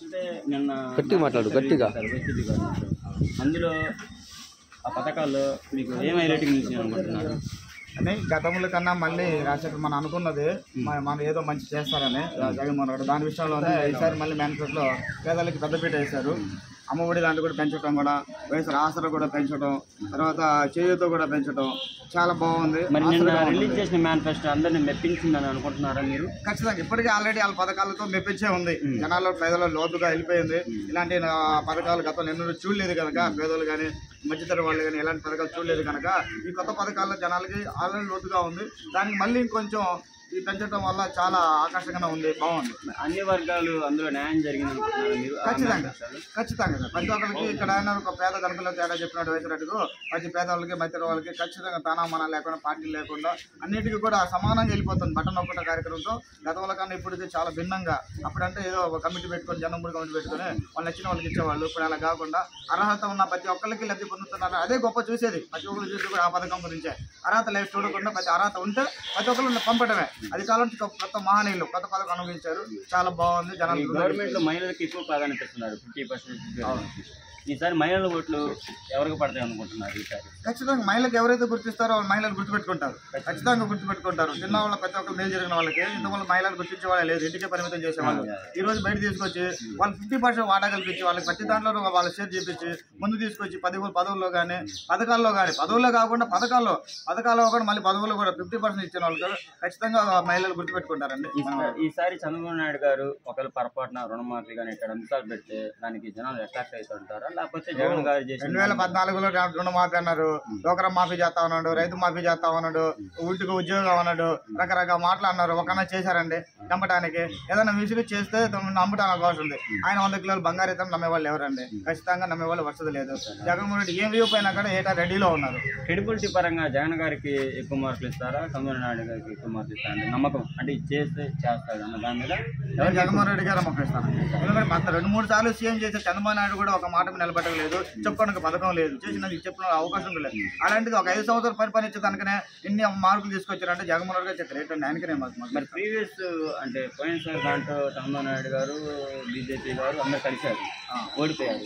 అంటే నిన్న గట్టిగా మాట్లాడు, గట్టిగా. వైసీపీ గవర్నమెంట్. అందులో ఆ పథకాల్లో మీకు ఏం హైలైటింగ్ నుంచి అనుకుంటున్నారు అని గతంలో కన్నా మళ్ళీ రాజశేఖర్ మనం అనుకున్నది మన- మనం ఏదో మంచి చేస్తారని జగన్మోహన్ రెడ్డి దాని విషయంలోనే ఈసారి మళ్ళీ మేనిఫెస్టోలో పేదలకి పెద్దపీట వేశారు అమ్మఒడి దాంట్లో కూడా పెంచడం కూడా వైఎస్ఆర్ ఆసరా కూడా పెంచడం తర్వాత చేయూతో కూడా పెంచడం చాలా బాగుంది మరి నిన్న ఆసరా బాగుంది. రిలీజ్ చేసిన మేనిఫెస్టో అందరిని మెప్పించిందని అనుకుంటున్నారా మీరు ఖచ్చితంగా ఇప్పటికీ ఆల్రెడీ వాళ్ళ పథకాలతో మెప్పించే ఉంది జనాల్లో పేదల లోతుగా వెళ్ళిపోయింది ఇలాంటి ఆ, పథకాలు గతంలో ఎన్నో చూడలేదు కనుక పేదలు కానీ మధ్యతర వాళ్ళు కానీ ఎలాంటి పథకాలు చూడలేదు కనుక ఈ కొత్త పథకాల్లో జనాలకి ఆల్రెడీ లోతుగా ఉంది దానికి మళ్ళీ ఇంకొంచెం ఈ పెంచడం వల్ల చాలా ఆకర్షణగా ఉంది బాగుంది అన్ని వర్గాలు అందులో న్యాయం జరిగింది అనుకుంటున్నారా మీరు ఆ ఖచ్చితంగా మేనిఫెస్టోలో? ఖచ్చితంగా సార్. ప్రతి ఒక్కరికి ఇక్కడ ఆయన ఒక పేద ధనికుల తేడా చెప్పినట్టు వేసినట్టుగా ప్రతి పేదవాళ్ళకి మధ్య వాళ్ళకి ఖచ్చితంగా తానామాన లేకుండా పార్టీలు లేకుండా అన్నిటికీ కూడా సమానంగా వెళ్ళిపోతుంది బటన్ ఒక్కట కార్యక్రమంతో గతంలో కన్నా ఇప్పటికి చాలా భిన్నంగా అప్పుడంటే ఏదో ఒక కమిటీ పెట్టుకొని జనంబుడి కమిటీ పెట్టుకొని వాళ్ళు నచ్చిన వాళ్ళకి ఇచ్చేవాళ్ళు ఇప్పుడు అలా కాకుండా అర్హత ఉన్న ప్రతి ఒక్కరికి లబ్ధి పొందుతున్నారు అదే గొప్ప చూసేది ప్రతి ఒక్కరు చూసి కూడా ఆ పథకం గురించే అర్హత లేదు చూడకుండా ప్రతి అర్హత ఉంటే ప్రతి ఒక్కరు పంపడమే అది కాలం కొత్త మహనీయులు కొత్త పథకం అనుభవించారు చాలా బాగుంది ఈ జనాలు గవర్నమెంట్ లో మహిళలకు ఎక్కువ ప్రాధాన్యత ఇస్తున్నారు ఫిఫ్టీ పర్సెంట్ ఈసారి మహిళల ఓట్లు ఎవరికి పడతాయి అనుకుంటున్నారు ఈసారి ఖచ్చితంగా మహిళలకు ఎవరైతే గుర్తిస్తారో వాళ్ళు మహిళలు గుర్తుపెట్టుకుంటారు ఖచ్చితంగా గుర్తుపెట్టుకుంటారు చిన్న వాళ్ళ ప్రతి ఒక్కరు మేలు జరిగిన వాళ్ళకి ఇంతకుముందు మహిళలు గుర్తించే వాళ్ళే లేదు ఇంటికే పరిమితం చేసేవాళ్ళు ఈ రోజు బయట తీసుకొచ్చి వాళ్ళు ఫిఫ్టీ పర్సెంట్ వాటా కల్పించి వాళ్ళకి ప్రతి దాంట్లో వాళ్ళ షేర్ చేపించి ముందు తీసుకొచ్చి పదవులు పదవుల్లో కానీ పథకాల్లో కానీ పదవుల్లో కాకుండా పథకాల్లో పథకాల్లో కూడా మళ్ళీ పదవుల్లో కూడా ఫిఫ్టీ పర్సెంట్ ఇచ్చిన వాళ్ళు కూడా ఖచ్చితంగా మహిళలు గుర్తుపెట్టుకుంటారండి ఈసా- ఈసారి చంద్రబాబు నాయుడు గారు ఒకవేళ పొరపాటున రుణమాఫీ కానీ ఇక్కడ అంశాలు పెడితే దానికి జనాలు అట్రాక్ట్ అవుతుంటారా లేకపోతే జగన్ గారు చేసిన రెండు వేల పద్నాలుగులో రా- రుణమాఫీ అన్నారు డోకరా మాఫీ చేస్తా ఉన్నాడు రైతు మాఫీ చేస్తా ఉన్నాడు ఇంటికి ఉద్యోగం అన్నాడు రకరకాల మాటలు అన్నారు ఒకన్నా చేశారండి నమ్మటానికి ఏదైనా విసుగు చేస్తే తమ- నమ్మటానికి అవకాశం ఉంది ఆయన వంద కిలోలు బంగారు ఇతను నమ్మేవాళ్ళు ఎవరండి ఖచ్చితంగా నమ్మేవాళ్ళు వసతి లేదు జగన్మోహన్ రెడ్డి ఏం వ్యూ పైన కూడా ఏటా రెడీలో ఉన్నారు క్రెడిబిలిటీ పరంగా జగన్ గారికి ఎక్కువ మార్కులు ఇస్తారా చంద్రబాబు నాయుడు గారికి ఎక్కువ మార్కులు ఇస్తారా అంటే నమ్మకం అంటే ఇది చేస్తే చేస్తాడు అన్న దాని మీద ఎవరు జగన్మోహన్ రెడ్డి గారు మొక్కిస్తాను ఎందుకంటే పద్ద రెండు మూడు సార్లు సీఎం చేసే చంద్రబాబు నాయుడు కూడా ఒక మాట మీద నిలబెట్టలేదు చెప్పుకోవడానికి పథకం లేదు చేసినది చెప్పిన అవకాశం లేదు అలాంటిది ఒక ఐదు సంవత్సరాలు పరిపాలించేదానికనే ఇన్ని మార్కులు తీసుకొచ్చారంటే జగన్మోహన్ రెడ్డి గారు గ్రేట్ అండి ఆయనకి నేను మాకు మరి ప్రీవియస్ అంటే పోయినసారి దాంట్లో చంద్రబాబు నాయుడు గారు బీజేపీ గారు అందరు కలిశారు ఓడిపోయారు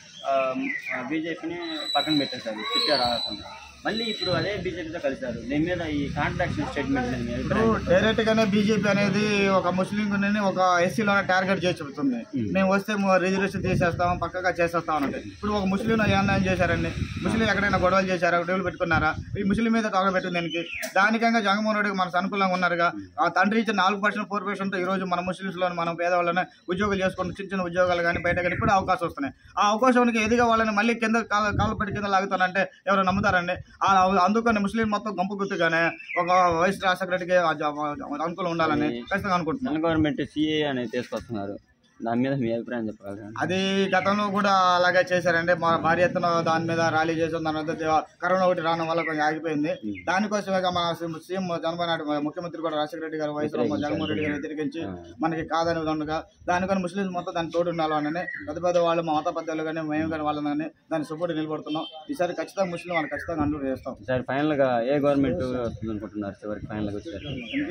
బీజేపీని పక్కన పెట్టేశారు పెట్టారు ఆగకుండా మళ్ళీ ఇప్పుడు అదే బీజేపీతో కలిశారు దీని మీద ఈ కాంట్రాక్షన్ స్టేట్మెంట్ మీద మీ అభిప్రాయం ఏంటి? డైరెక్ట్ గానే బీజేపీ అనేది ఒక ముస్లిం ఒక ఎస్సీలోనే టార్గెట్ చేసి చెబుతుంది మేము వస్తే మ- రిజర్వేషన్ తీసేస్తాం పక్కగా చేసేస్తాం అంటే ఇప్పుడు ఒక ముస్లిం ఏమైనా చేశారండి ముస్లిం ఎక్కడైనా గొడవలు చేశారా గొడవలు పెట్టుకున్నారా ఈ ముస్లిం మీద తొగ పెట్టింది దానికి దానికంగా జగన్మోహన్ రెడ్డి మనకు అనుకూలంగా ఉన్నారుగా ఆ తండ్రి ఇచ్చిన నాలుగు పర్సెంట్ ఫోర్ పర్సెంట్ ఈ రోజు మన ముస్లింస్లో మనం పేదవాళ్ళని ఉద్యోగాలు చేసుకుని చిన్న చిన్న ఉద్యోగాలు కానీ బయట కానీ ఇప్పుడు అవకాశం వస్తున్నాయి ఆ అవకాశానికి ఎదిగా వాళ్ళని మళ్ళీ కింద కాళ్ళ కాళ్ళ పెట్టి కింద లాగుతానంటే ఎవరు నమ్ముతారండి ఆ అందుకని ముస్లిం మొత్తం గంపు గుర్తుగానే ఒక వైఎస్ రాజశేఖర రెడ్డికి ఆ జ- అనుకూలం ఉండాలని ఖచ్చితంగా అనుకుంటున్నాను మన గవర్నమెంట్ సిఏ అనేది తీసుకొస్తున్నారు దాని మీద మీ అభిప్రాయం చెప్పగలరా అది గతంలో కూడా అలాగే చేశారండి మా భారీ ఎత్తున దాని మీద ర్యాలీ చేసాం దాని మీద దే- కరోనా ఒకటి రావడం వల్ల కొంచెం ఆగిపోయింది దానికోసమే మన సీఎం సీఎం చంద్రబాబు నాయుడు మన ముఖ్యమంత్రి కూడా రాజశేఖర రెడ్డి గారు వయసులో మా జగన్మోహన్ రెడ్డి గారు వ్యతిరేకించి మనకి కాదని ఉండగా దానికని ముస్లింస్ మొత్తం దాని తోడు ఉండాలని పెద్ద పెద్ద వాళ్ళు మా మత పెద్దలు కానీ మేము కానీ వాళ్ళని కానీ దాని సపోర్ట్ నిలబడుతున్నాం ఈసారి ఖచ్చితంగా ముస్లిం వాళ్ళు ఖచ్చితంగా అండూరు చేస్తాం ఈసారి ఫైనల్ గా ఏ గవర్నమెంట్ వస్తుంది అనుకుంటున్నారు చివరికి ఫైనల్ గా వచ్చారు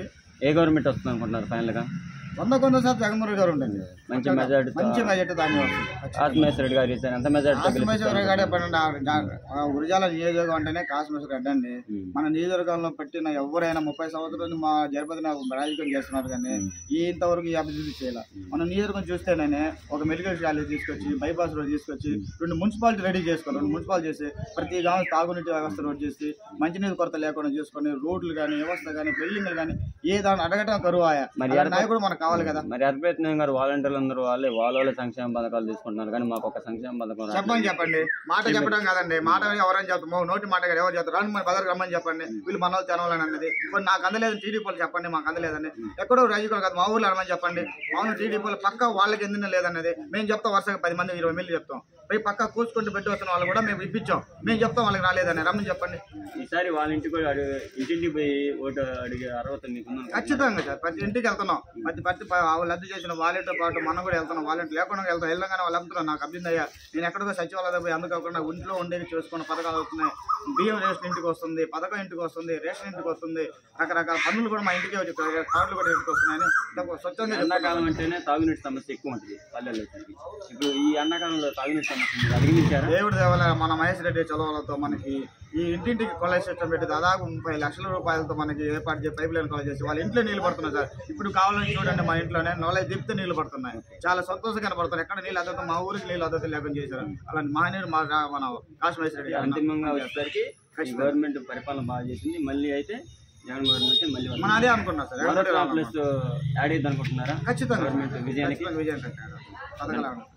ఏ గవర్నమెంట్ వస్తుంది అనుకుంటున్నారు ఫైనల్ గా వంద కొంత శాతం జగన్మోహన్ రెడ్డి గారు ఉండండి మంచి మెజార్టీ మంచి మెజార్టీ దాని వస్తుంది ఆత్మేశ్వర రెడ్డి గారు ఈసారి ఎంత మెజార్టీ కాశ్మేశ్వర గారే పడండి ఆ జా- ఆ గురిజాల నియోజకవర్గం అంటేనే కాశ్మేశ్వర రెడ్డి అండి మన నియోజకవర్గంలో పెట్టిన ఎవరైనా ముప్పై సంవత్సరాలు మా జరపతిని రాజకీయం చేస్తున్నారు కానీ ఈ ఇంతవరకు ఈ అభివృద్ధి చేయాలి మన నియోజకవర్గం చూస్తేనే ఒక మెడికల్ కాలేజ్ తీసుకొచ్చి బైపాస్ రోడ్ తీసుకొచ్చి రెండు మున్సిపాలిటీ రెడీ చేసుకోవాలి రెండు మున్సిపాలిటీ చేసి ప్రతి గ్రామం తాగునీటి వ్యవస్థ రోడ్ చేసి మంచినీరు కొరత లేకుండా చేసుకొని రోడ్లు కానీ వ్యవస్థ కానీ బిల్డింగ్లు కానీ ఏ దాన్ని అడగటం కరువు ఆయా మరి అలాంటి నాయకుడు మనకు కావాలి కదా మరి అద్భుతం గారు వాలంటీర్లు అందరూ వాళ్ళే వాళ్ళ వాళ్ళే సంక్షేమ పథకాలు తీసుకుంటున్నారు కానీ మాకు ఒక సంక్షేమ పథకం రాదు. చెప్పని చెప్పండి మాట చెప్పడం కాదండి మాట ఎవరైనా చెప్తాము నోటి మాట కాదు, ఎవరు చెప్తారు రండి మన బదర్ రమ్మని చెప్పండి వీళ్ళు మన వాళ్ళు తెనవాలని అన్నది ఇప్పుడు నాకు అందలేదు టీడీపీ వాళ్ళు చెప్పండి మాకు అందలేదని ఎక్కడో రాజకీయాలు కాదు మా ఊర్లో అనమని చెప్పండి మామూలు టీడీపీ వాళ్ళు పక్క వాళ్ళకి ఎందుకు లేదన్నది మేము చెప్తాం వరుసగా పది మంది ఇరవై మంది చెప్తాం పోయి పక్క కూర్చుకుంటూ పెట్టి వస్తున్న వాళ్ళు కూడా మేము ఇప్పించాం మేము చెప్తాం వాళ్ళకి రాలేదని రమ్మని చెప్పండి ఈసారి వాళ్ళ ఇంటికి కూడా అడిగి ఇంటింటికి పోయి ఓటు అడిగే అర్హత మీకు ఉందా? ఖచ్చితంగా సార్ ప్రతి ఇంటికి వెళ్తున్నాం ప్రతి ప్రతి ప- వాళ్ళు రద్దు చేసిన వాలెట్తో పాటు మనం కూడా వెళ్తున్నాం వాలెట్ లేకుండా వెళ్తాం వెళ్ళగానే వాళ్ళు అమ్ముతున్నాం నాకు అభ్యంది అయ్యా నేను ఎక్కడికో సచివాలయం పోయి అందుకోకుండా ఇంట్లో ఉండేది చేసుకున్న పథకాలు అవుతున్నాయి బియ్యం రేషన్ ఇంటికి వస్తుంది పథకం ఇంటికి వస్తుంది రేషన్ ఇంటికి వస్తుంది రకరకాల పన్నులు కూడా మా ఇంటికి వచ్చి కార్డులు కూడా ఇంటికి వస్తున్నాయని ఇంత స్వచ్ఛంగా చెప్తున్నారు. ఎండాకాలం అంటేనే తాగునీటి సమస్య ఎక్కువ ఉంటుంది పల్లెల్లో వచ్చేసరికి. ఇప్పుడు ఈ ఎండాకాలంలో తాగునీటి సమస్య మీరు అధిగమించారా దేవుడి దేవాల మన మహేష్ రెడ్డి చొలవలతో మనకి ఈ ఇంటింటికి కొల సిస్టమ్ పెట్టి దాదాపు ముప్పై లక్షల రూపాయలతో మనకి ఏర్పాటు చేసి పైప్ లైన్ కొల చేసి వాళ్ళ ఇంట్లో నీళ్లు పడుతున్నాయి సార్ ఇప్పుడు కావాలని చూడండి మా ఇంట్లోనే నొలై దిప్తే నీళ్లు పడుతున్నాయి చాలా సంతోషంగా కనపడుతున్నాయి ఎక్కడ నీళ్ళు అద్దతో మా ఊరికి నీళ్ళు అద్దతో లేకుండా చేశారు అలాంటి మహనీయుడు మా రా- మన కాశీ మహేష్ రెడ్డి గారు. అంతిమంగా వచ్చేసరికి ఈ గవర్నమెంట్ పరిపాలన బాగా చేసింది మళ్ళీ అయితే జగన్ గవర్నమెంట్ మళ్ళీ మన అదే అనుకున్నాం సార్ మొదటి ప్లస్ యాడ్ అయ్యింది అనుకుంటున్నారా ఖచ్చితంగా గవర్నమెంట్ విజయానికి ఖచ్చితంగా విజయం కట్టారు పథకాలు